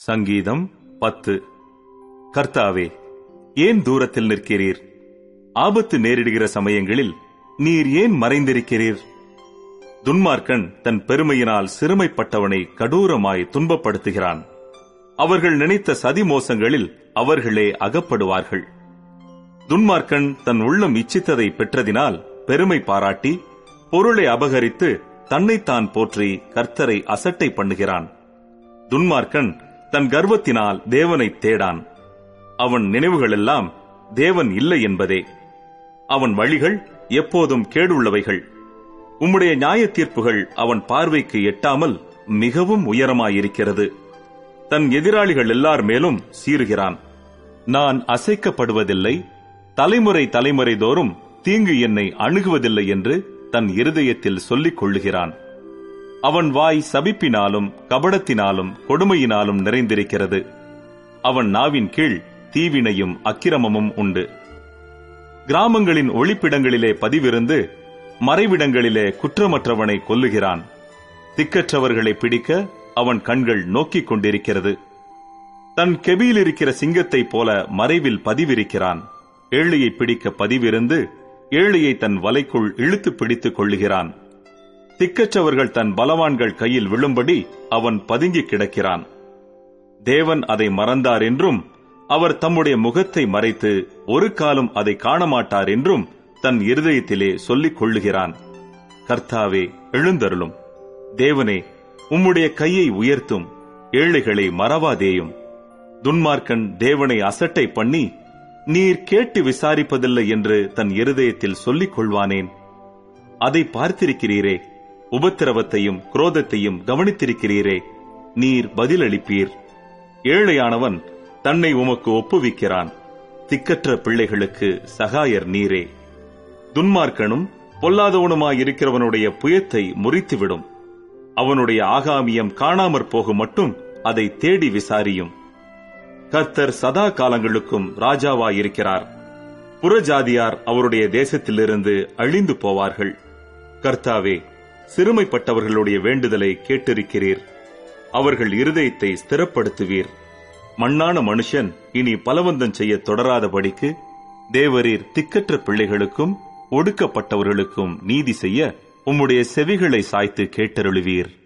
சங்கீதம் பத்து கர்த்தாவே ஏன் தூரத்தில் நிற்கிறீர் ஆபத்து நேரிடுகிற சமயங்களில் நீர் ஏன் மறைந்திருக்கிறீர் துன்மார்க்கன் தன் பெருமையினால் சிறுமைப்பட்டவனை கடூரமாய் துன்பப்படுத்துகிறான் அவர்கள் நினைத்த சதி மோசங்களில் அவர்களே அகப்படுவார்கள் துன்மார்க்கன் தன் உள்ளம் இச்சித்ததை பெற்றதினால் பெருமை பாராட்டி பொருளை அபகரித்து தன்னைத்தான் போற்றி கர்த்தரை அசட்டை பண்ணுகிறான் துன்மார்க்கன் தன் கர்வத்தினால் தேவனை தேடான் அவன் நினைவுகளெல்லாம் தேவன் இல்லை என்பதே அவன் வழிகள் எப்போதும் கேடுள்ளவைகள் உம்முடைய நியாய தீர்ப்புகள் அவன் பார்வைக்கு எட்டாமல் மிகவும் உயரமாயிருக்கிறது தன் எதிராளிகள் எல்லார் மேலும் சீறுகிறான் நான் அசைக்கப்படுவதில்லை தலைமுறை தலைமுறை தோறும் தீங்கு என்னை அணுகுவதில்லை என்று தன் இருதயத்தில் சொல்லிக் கொள்ளுகிறான் அவன் வாய் சபிப்பினாலும் கபடத்தினாலும் கொடுமையினாலும் நிறைந்திருக்கிறது அவன் நாவின் கீழ் தீவினையும் அக்கிரமமும் உண்டு கிராமங்களின் ஒளிப்பிடங்களிலே பதிவிருந்து மறைவிடங்களிலே குற்றமற்றவனை கொல்லுகிறான் திக்கற்றவர்களை பிடிக்க அவன் கண்கள் நோக்கிக் கொண்டிருக்கிறது தன் கெபியில் இருக்கிற சிங்கத்தைப் போல மறைவில் பதிவிருக்கிறான் ஏழையை பிடிக்க பதிவிருந்து ஏழையை தன் வலைக்குள் இழுத்து பிடித்துக் கொள்ளுகிறான் திக்கற்றவர்கள் தன் பலவான்கள் கையில் விழும்படி அவன் பதுங்கி கிடக்கிறான் தேவன் அதை மறந்தார் என்றும் அவர் தம்முடைய முகத்தை மறைத்து ஒரு காலம் அதை காணமாட்டார் என்றும் தன் இருதயத்திலே சொல்லிக் கொள்ளுகிறான் கர்த்தாவே எழுந்தருளும் தேவனே உம்முடைய கையை உயர்த்தும் ஏழைகளை மறவாதேயும் துன்மார்க்கன் தேவனை அசட்டை பண்ணி நீர் கேட்டு விசாரிப்பதில்லை என்று தன் இருதயத்தில் சொல்லிக் கொள்வானேன் அதை பார்த்திருக்கிறீரே உபத்திரவத்தையும் குரோதத்தையும் கவனித்திருக்கிறீரே நீர் பதிலளிப்பீர் ஏழையானவன் தன்னை உமக்கு ஒப்புவிக்கிறான் திக்கற்ற பிள்ளைகளுக்கு சகாயர் நீரே துன்மார்க்கனும் பொல்லாதவனுமாயிருக்கிறவனுடைய புயத்தை முறித்துவிடும் அவனுடைய ஆகாமியம் காணாமற் போகும் மட்டும் அதை தேடி விசாரியும் கர்த்தர் சதா காலங்களுக்கும் ராஜாவாயிருக்கிறார் புறஜாதியார் அவருடைய தேசத்திலிருந்து அழிந்து போவார்கள் கர்த்தாவே சிறுமைப்பட்டவர்களுடைய வேண்டுதலை கேட்டிருக்கிறீர் அவர்கள் இருதயத்தை ஸ்திரப்படுத்துவீர் மண்ணான மனுஷன் இனி பலவந்தம் செய்ய தொடராதபடிக்கு தேவரீர் திக்கற்ற பிள்ளைகளுக்கும் ஒடுக்கப்பட்டவர்களுக்கும் நீதி செய்ய உம்முடைய செவிகளை சாய்த்து கேட்டருளுவீர்